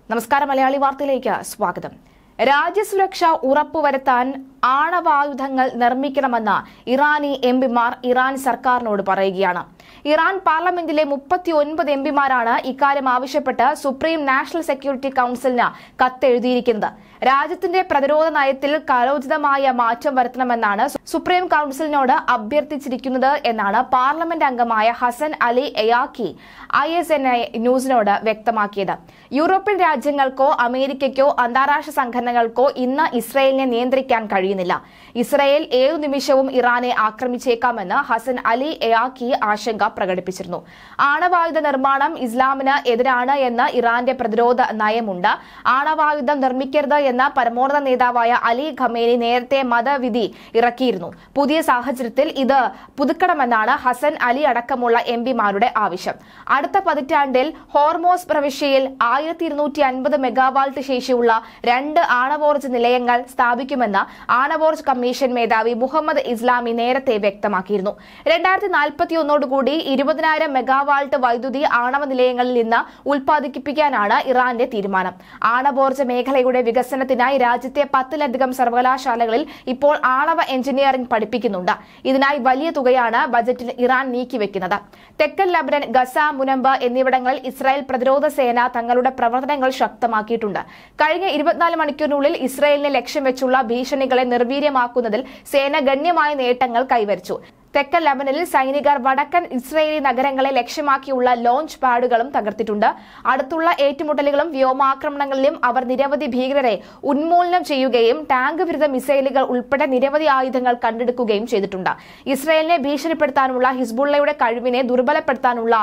നമസ്കാരം മലയാളി വാർത്തയിലേക്ക് സ്വാഗതം രാജ്യസുരക്ഷ ഉറപ്പുവരുത്താൻ ആണവായുധങ്ങൾ നിർമ്മിക്കണമെന്ന് ഇറാനി എംപിമാർ ഇറാൻ സർക്കാരിനോട് പറയുകയാണ് ഇറാൻ പാർലമെന്റിലെ മുപ്പത്തി ഒൻപത് എംപിമാരാണ് ഇക്കാര്യം ആവശ്യപ്പെട്ട് സുപ്രീം നാഷണൽ സെക്യൂരിറ്റി കൌൺസിലിന് കത്തെഴുതിയിരിക്കുന്നത് രാജ്യത്തിന്റെ പ്രതിരോധ നയത്തിൽ കാലോചിതമായ മാറ്റം വരുത്തണമെന്നാണ് സുപ്രീം കൌൺസിലിനോട് അഭ്യർത്ഥിച്ചിരിക്കുന്നത് എന്നാണ് പാർലമെന്റ് അംഗമായ ഹസൻ അലി എയാക്കി ഐ എസ് എൻ ഐ ന്യൂസിനോട് വ്യക്തമാക്കിയത് യൂറോപ്യൻ രാജ്യങ്ങൾക്കോ അമേരിക്കയ്ക്കോ അന്താരാഷ്ട്ര സംഘടനകൾക്കോ ഇന്ന് ഇസ്രയേലിനെ നിയന്ത്രിക്കാൻ കഴിയുന്നില്ല ഇസ്രയേൽ ഏതു നിമിഷവും ഇറാനെ ആക്രമിച്ചേക്കാമെന്ന് ഹസൻ അലി എയാക്കി ആശങ്ക പ്രകടിപ്പിച്ചിരുന്നു ആണവായുധ നിർമ്മാണം ഇസ്ലാമിന് എതിരാണ് എന്ന് ഇറാന്റെ പ്രതിരോധ നയമുണ്ട് ആണവായുധം നിർമ്മിക്കരുത് എന്ന പരമോന്നത നേതാവായ അലി ഖമേനി നേരത്തെ മതവിധി ഇറക്കിയിരുന്നു പുതിയ സാഹചര്യത്തിൽ ഇത് പുതുക്കണമെന്നാണ് ഹസൻ അലി അടക്കമുള്ള എം പിമാരുടെ ആവശ്യം അടുത്ത പതിറ്റാണ്ടിൽ ഹോർമോസ് പ്രവിശ്യയിൽ ആയിരത്തി ഇരുന്നൂറ്റി അൻപത് മെഗാവാൾട്ട് ശേഷിയുള്ള രണ്ട് ആണവോർജ്ജ നിലയങ്ങൾ സ്ഥാപിക്കുമെന്ന് ആണവോർജ്ജ കമ്മീഷൻ മേധാവി മുഹമ്മദ് ഇസ്ലാമി നേരത്തെ വ്യക്തമാക്കിയിരുന്നു രണ്ടായിരത്തി നാൽപ്പത്തിയൊന്നോടുകൂടി ഇരുപതിനായിരം മെഗാവാൾട്ട് വൈദ്യുതി ആണവ നിലയങ്ങളിൽ നിന്ന് ഉൽപ്പാദിപ്പിക്കാനാണ് ഇറാന്റെ തീരുമാനം ആണവോർജ്ജ മേഖലയുടെ വികസനത്തിനായി രാജ്യത്തെ പത്തിലധികം സർവകലാശാലകളിൽ ഇപ്പോൾ ആണവ എഞ്ചിനീയറിംഗ് പഠിപ്പിക്കുന്നുണ്ട് ഇതിനായി വലിയ തുകയാണ് ബജറ്റിൽ ഇറാൻ നീക്കിവെക്കുന്നത് തെക്കൻ ലബനൻ ഗസ മുനമ്പ് എന്നിവിടങ്ങളിൽ ഇസ്രായേൽ പ്രതിരോധ സേന തങ്ങളുടെ പ്രവർത്തനങ്ങൾ ശക്തമാക്കിയിട്ടുണ്ട് കഴിഞ്ഞ ഇരുപത്തിനാല് മണിക്കൂറിനുള്ളിൽ ഇസ്രായേലിനെ ലക്ഷ്യം വെച്ചുള്ള ഭീഷണികളെ നിർവീര്യമാക്കുന്നതിൽ സേന ഗണ്യമായ നേട്ടങ്ങൾ കൈവരിച്ചു തെക്കൻ ലബനനിൽ സൈനികർ വടക്കൻ ഇസ്രയേലി നഗരങ്ങളെ ലക്ഷ്യമാക്കിയുള്ള ലോഞ്ച് പാഡുകളും തകർത്തിട്ടുണ്ട് അടുത്തുള്ള ഏറ്റുമുട്ടലുകളും വ്യോമാക്രമണങ്ങളിലും അവർ നിരവധി ഭീകരരെ ഉന്മൂലനം ചെയ്യുകയും ടാങ്ക് വിരുദ്ധ മിസൈലുകൾ ഉൾപ്പെടെ നിരവധി ആയുധങ്ങൾ കണ്ടെടുക്കുകയും ചെയ്തിട്ടുണ്ട് ഇസ്രയേലിനെ ഭീഷണിപ്പെടുത്താനുള്ള ഹിസ്ബുള്ളയുടെ കഴിവിനെ ദുർബലപ്പെടുത്താനുള്ള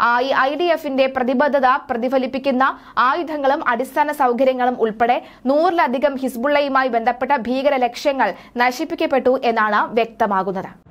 ഐ ഡി എഫിന്റെ പ്രതിബദ്ധത പ്രതിഫലിപ്പിക്കുന്ന ആയുധങ്ങളും അടിസ്ഥാന സൗകര്യങ്ങളും ഉൾപ്പെടെ നൂറിലധികം ഹിസ്ബുള്ളയുമായി ബന്ധപ്പെട്ട ഭീകര ലക്ഷ്യങ്ങൾ നശിപ്പിക്കപ്പെട്ടു എന്നാണ് വ്യക്തമാകുന്നത്